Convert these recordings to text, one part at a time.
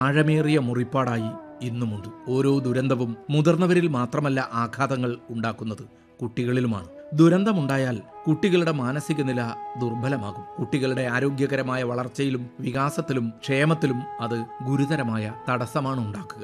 ആഴമേറിയ മുറിപ്പാടായി ഇന്നുമുണ്ട് ഓരോ ദുരന്തവും മുതിർന്നവരിൽ മാത്രമല്ല ആഘാതങ്ങൾ ഉണ്ടാക്കുന്നത് കുട്ടികളിലുമാണ് ദുരന്തമുണ്ടായാൽ കുട്ടികളുടെ മാനസിക നില ദുർബലമാകും കുട്ടികളുടെ ആരോഗ്യകരമായ വളർച്ചയിലും വികാസത്തിലും ക്ഷേമത്തിലും അത് ഗുരുതരമായ തടസ്സമാണ് ഉണ്ടാക്കുക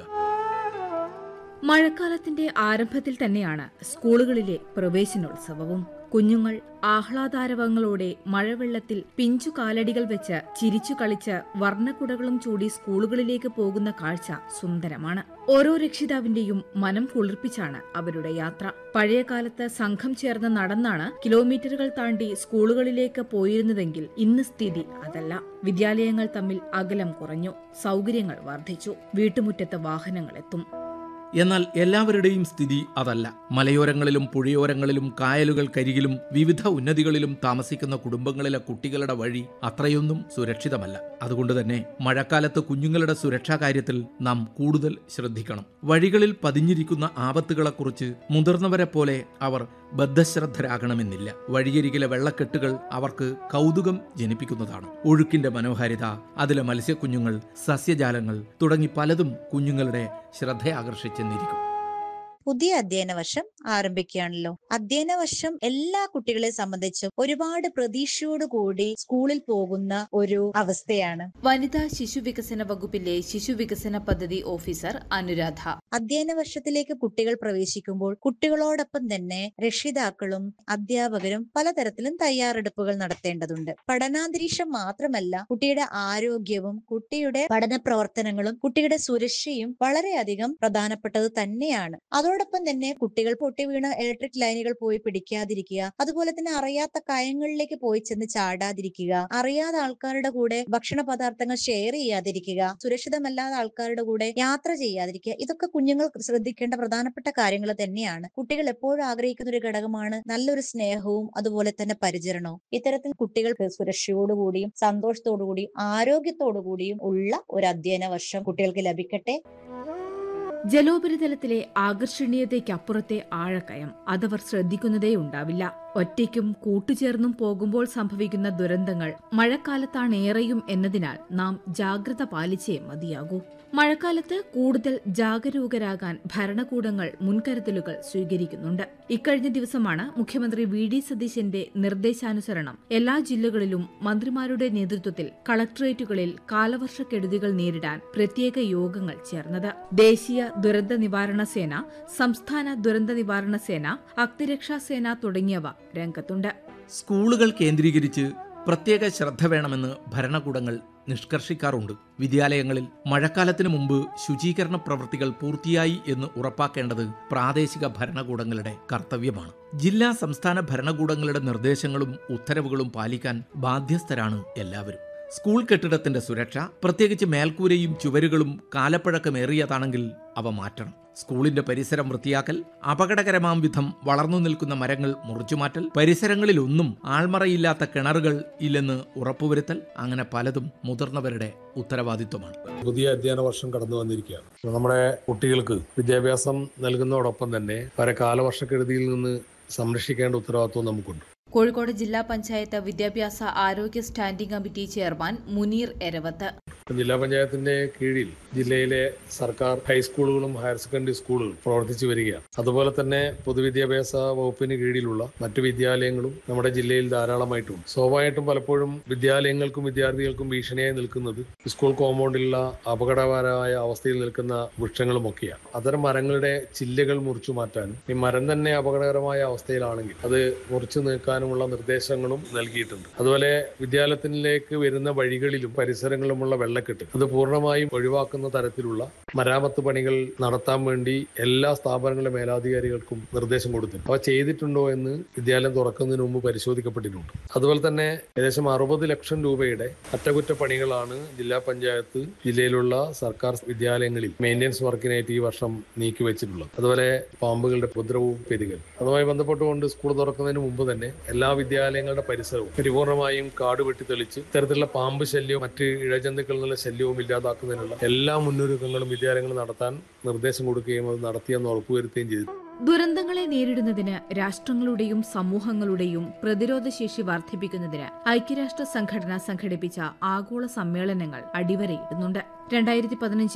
മഴക്കാലത്തിന്റെ ആരംഭത്തിൽ തന്നെയാണ് സ്കൂളുകളിലെ പ്രവേശനോത്സവവും കുഞ്ഞുങ്ങൾ ആഹ്ലാദാരവങ്ങളോടെ മഴവെള്ളത്തിൽ പിഞ്ചു കാലടികൾ വെച്ച് ചിരിച്ചു കളിച്ച് വർണ്ണക്കുടകളും ചൂടി സ്കൂളുകളിലേക്ക് പോകുന്ന കാഴ്ച സുന്ദരമാണ് ഓരോ രക്ഷിതാവിന്റെയും മനം കുളിർപ്പിച്ചാണ് അവരുടെ യാത്ര പഴയ കാലത്ത് സംഘം ചേർന്ന് നടന്നാണ് കിലോമീറ്ററുകൾ താണ്ടി സ്കൂളുകളിലേക്ക് പോയിരുന്നതെങ്കിൽ ഇന്ന് സ്ഥിതി അതല്ല വിദ്യാലയങ്ങൾ തമ്മിൽ അകലം കുറഞ്ഞു സൗകര്യങ്ങൾ വർദ്ധിച്ചു വീട്ടുമുറ്റത്ത് വാഹനങ്ങൾ എത്തും എന്നാൽ എല്ലാവരുടെയും സ്ഥിതി അതല്ല മലയോരങ്ങളിലും പുഴയോരങ്ങളിലും കായലുകൾക്കരികിലും വിവിധ ഉന്നതികളിലും താമസിക്കുന്ന കുടുംബങ്ങളിലെ കുട്ടികളുടെ വഴി അത്രയൊന്നും സുരക്ഷിതമല്ല അതുകൊണ്ട് തന്നെ മഴക്കാലത്ത് കുഞ്ഞുങ്ങളുടെ സുരക്ഷാ കാര്യത്തിൽ നാം കൂടുതൽ ശ്രദ്ധിക്കണം വഴികളിൽ പതിഞ്ഞിരിക്കുന്ന ആപത്തുകളെക്കുറിച്ച് മുതിർന്നവരെ പോലെ അവർ ബദ്ധശ്രദ്ധരാകണമെന്നില്ല വഴിയരികിലെ വെള്ളക്കെട്ടുകൾ അവർക്ക് കൗതുകം ജനിപ്പിക്കുന്നതാണ് ഒഴുക്കിന്റെ മനോഹാരിത അതിലെ മത്സ്യക്കുഞ്ഞുങ്ങൾ സസ്യജാലങ്ങൾ തുടങ്ങി പലതും കുഞ്ഞുങ്ങളുടെ ശ്രദ്ധയാകർഷിച്ചെന്നിരിക്കും പുതിയ അധ്യയന വർഷം ആരംഭിക്കുകയാണല്ലോ അധ്യയന വർഷം എല്ലാ കുട്ടികളെ സംബന്ധിച്ചും ഒരുപാട് പ്രതീക്ഷയോടുകൂടി സ്കൂളിൽ പോകുന്ന ഒരു അവസ്ഥയാണ് വനിതാ ശിശു വികസന വകുപ്പിലെ ശിശു വികസന പദ്ധതി ഓഫീസർ അനുരാധ അധ്യയന വർഷത്തിലേക്ക് കുട്ടികൾ പ്രവേശിക്കുമ്പോൾ കുട്ടികളോടൊപ്പം തന്നെ രക്ഷിതാക്കളും അധ്യാപകരും പലതരത്തിലും തയ്യാറെടുപ്പുകൾ നടത്തേണ്ടതുണ്ട് പഠനാന്തരീക്ഷം മാത്രമല്ല കുട്ടിയുടെ ആരോഗ്യവും കുട്ടിയുടെ പഠന പ്രവർത്തനങ്ങളും കുട്ടിയുടെ സുരക്ഷയും വളരെയധികം പ്രധാനപ്പെട്ടത് തന്നെയാണ് അതോടൊപ്പം തന്നെ കുട്ടികൾ പൊട്ടി വീണ ഇലക്ട്രിക് ലൈനുകൾ പോയി പിടിക്കാതിരിക്കുക അതുപോലെ തന്നെ അറിയാത്ത കയങ്ങളിലേക്ക് പോയി ചെന്ന് ചാടാതിരിക്കുക അറിയാത്ത ആൾക്കാരുടെ കൂടെ ഭക്ഷണ പദാർത്ഥങ്ങൾ ഷെയർ ചെയ്യാതിരിക്കുക സുരക്ഷിതമല്ലാത്ത ആൾക്കാരുടെ കൂടെ യാത്ര ചെയ്യാതിരിക്കുക ഇതൊക്കെ കുഞ്ഞുങ്ങൾ ശ്രദ്ധിക്കേണ്ട പ്രധാനപ്പെട്ട കാര്യങ്ങൾ തന്നെയാണ് കുട്ടികൾ എപ്പോഴും ആഗ്രഹിക്കുന്ന ഒരു ഘടകമാണ് നല്ലൊരു സ്നേഹവും അതുപോലെ തന്നെ പരിചരണവും ഇത്തരത്തിൽ കുട്ടികൾക്ക് സുരക്ഷയോടുകൂടിയും സന്തോഷത്തോടുകൂടിയും ആരോഗ്യത്തോടുകൂടിയും ഉള്ള ഒരു അധ്യയന വർഷം കുട്ടികൾക്ക് ലഭിക്കട്ടെ ജലോപരിതലത്തിലെ ആകർഷണീയതയ്ക്കപ്പുറത്തെ ആഴക്കയം അതവർ ശ്രദ്ധിക്കുന്നതേ ഉണ്ടാവില്ല ഒറ്റയ്ക്കും കൂട്ടുചേർന്നും പോകുമ്പോൾ സംഭവിക്കുന്ന ദുരന്തങ്ങൾ മഴക്കാലത്താണേറെയും എന്നതിനാൽ നാം ജാഗ്രത പാലിച്ചേ മതിയാകൂ മഴക്കാലത്ത് കൂടുതൽ ജാഗരൂകരാകാൻ ഭരണകൂടങ്ങൾ മുൻകരുതലുകൾ സ്വീകരിക്കുന്നുണ്ട് ഇക്കഴിഞ്ഞ ദിവസമാണ് മുഖ്യമന്ത്രി വി ഡി സതീശന്റെ നിർദ്ദേശാനുസരണം എല്ലാ ജില്ലകളിലും മന്ത്രിമാരുടെ നേതൃത്വത്തിൽ കളക്ടറേറ്റുകളിൽ കാലവർഷക്കെടുതികൾ നേരിടാൻ പ്രത്യേക യോഗങ്ങൾ ചേർന്നത് ദേശീയ ദുരന്ത നിവാരണ സേന സംസ്ഥാന ദുരന്ത നിവാരണ സേന അഗ്നിരക്ഷാ സേന തുടങ്ങിയവ രംഗത്തുണ്ട് സ്കൂളുകൾ കേന്ദ്രീകരിച്ച് പ്രത്യേക ശ്രദ്ധ വേണമെന്ന് ഭരണകൂടങ്ങൾ നിഷ്കർഷിക്കാറുണ്ട് വിദ്യാലയങ്ങളിൽ മഴക്കാലത്തിനു മുമ്പ് ശുചീകരണ പ്രവൃത്തികൾ പൂർത്തിയായി എന്ന് ഉറപ്പാക്കേണ്ടത് പ്രാദേശിക ഭരണകൂടങ്ങളുടെ കർത്തവ്യമാണ് ജില്ലാ സംസ്ഥാന ഭരണകൂടങ്ങളുടെ നിർദ്ദേശങ്ങളും ഉത്തരവുകളും പാലിക്കാൻ ബാധ്യസ്ഥരാണ് എല്ലാവരും സ്കൂൾ കെട്ടിടത്തിന്റെ സുരക്ഷ പ്രത്യേകിച്ച് മേൽക്കൂരയും ചുവരുകളും കാലപ്പഴക്കമേറിയതാണെങ്കിൽ അവ മാറ്റണം സ്കൂളിന്റെ പരിസരം വൃത്തിയാക്കൽ അപകടകരമാം വിധം വളർന്നു നിൽക്കുന്ന മരങ്ങൾ മുറിച്ചുമാറ്റൽ പരിസരങ്ങളിലൊന്നും ആൾമറയില്ലാത്ത കിണറുകൾ ഇല്ലെന്ന് ഉറപ്പുവരുത്തൽ അങ്ങനെ പലതും മുതിർന്നവരുടെ ഉത്തരവാദിത്വമാണ് പുതിയ അധ്യയന വർഷം കടന്നു വന്നിരിക്കുകയാണ് നമ്മുടെ കുട്ടികൾക്ക് വിദ്യാഭ്യാസം നൽകുന്നതോടൊപ്പം തന്നെ പല കാലവർഷക്കെടുതിയിൽ നിന്ന് സംരക്ഷിക്കേണ്ട ഉത്തരവാദിത്വം നമുക്കുണ്ട് കോഴിക്കോട് ജില്ലാ പഞ്ചായത്ത് വിദ്യാഭ്യാസ ആരോഗ്യ standing committee chairman Muneer Eravath ജില്ലാ പഞ്ചായത്തിന്റെ കീഴിൽ ജില്ലയിലെ സർക്കാർ ഹൈസ്കൂളുകളും ഹയർ സെക്കൻഡറി സ്കൂളുകളും പ്രവർത്തിച്ചു വരികയാണ് അതുപോലെ തന്നെ പൊതുവിദ്യാഭ്യാസ വകുപ്പിന് കീഴിലുള്ള മറ്റു വിദ്യാലയങ്ങളും നമ്മുടെ ജില്ലയിൽ ധാരാളമായിട്ടുണ്ട് സ്വാഭാവികമായിട്ടും പലപ്പോഴും വിദ്യാലയങ്ങൾക്കും വിദ്യാർത്ഥികൾക്കും ഭീഷണിയായി നിൽക്കുന്നത് സ്കൂൾ കോമ്പൗണ്ടിലുള്ള അപകടകരമായ അവസ്ഥയിൽ നിൽക്കുന്ന വൃക്ഷങ്ങളുമൊക്കെയാണ് അത്തരം മരങ്ങളുടെ ചില്ലകൾ മുറിച്ചു മാറ്റാനും ഈ മരം തന്നെ അപകടകരമായ അവസ്ഥയിലാണെങ്കിൽ അത് മുറിച്ചു നീക്കാനുമുള്ള നിർദ്ദേശങ്ങളും നൽകിയിട്ടുണ്ട് അതുപോലെ വിദ്യാലയത്തിലേക്ക് വരുന്ന വഴികളിലും പരിസരങ്ങളിലുമുള്ള വെള്ളക്കെട്ട് അത് പൂർണ്ണമായും ഒഴിവാക്കുന്ന തരത്തിലുള്ള മരാമത്ത് പണികൾ നടത്താൻ വേണ്ടി എല്ലാ സ്ഥാപനങ്ങളുടെ മേലാധികാരികൾക്കും നിർദ്ദേശം കൊടുത്തിട്ടുണ്ട് അവ ചെയ്തിട്ടുണ്ടോ എന്ന് വിദ്യാലയം തുറക്കുന്നതിന് മുമ്പ് പരിശോധിക്കപ്പെട്ടിട്ടുണ്ട് അതുപോലെ തന്നെ ഏകദേശം അറുപത് ലക്ഷം രൂപയുടെ അറ്റകുറ്റപ്പണികളാണ് ജില്ലാ പഞ്ചായത്ത് ജില്ലയിലുള്ള സർക്കാർ വിദ്യാലയങ്ങളിൽ മെയിൻ്റെനൻസ് വർക്കിനായിട്ട് ഈ വർഷം നീക്കിവെച്ചിട്ടുള്ളത് അതുപോലെ പാമ്പുകളുടെ ഉപദ്രവവും പെരുകൽ അതുമായി ബന്ധപ്പെട്ടുകൊണ്ട് സ്കൂൾ തുറക്കുന്നതിന് മുമ്പ് തന്നെ എല്ലാ വിദ്യാലയങ്ങളുടെ പരിസരവും പരിപൂർണമായും കാട് വെട്ടിത്തെളിച്ച് ഇത്തരത്തിലുള്ള പാമ്പ് ശല്യവും മറ്റ് ഇഴജന്തുക്കളിൽ നിന്നുള്ള ശല്യവും ഇല്ലാതാക്കുന്നതിനുള്ള എല്ലാ മുന്നൊരുക്കങ്ങളും വിദ്യാലയങ്ങൾ നടത്താൻ നിർദ്ദേശം കൊടുക്കുകയും അത് നടത്തിയെന്ന് ഉറപ്പുവരുത്തുകയും ചെയ്തു ദുരന്തങ്ങളെ നേരിടുന്നതിന് രാഷ്ട്രങ്ങളുടെയും സമൂഹങ്ങളുടെയും പ്രതിരോധശേഷി വർദ്ധിപ്പിക്കുന്നതിന് ഐക്യരാഷ്ട്ര സംഘടന സംഘടിപ്പിച്ച ആഗോള സമ്മേളനങ്ങൾ അടിവരയിടുന്നുണ്ട് രണ്ടായിരത്തി പതിനഞ്ചിൽ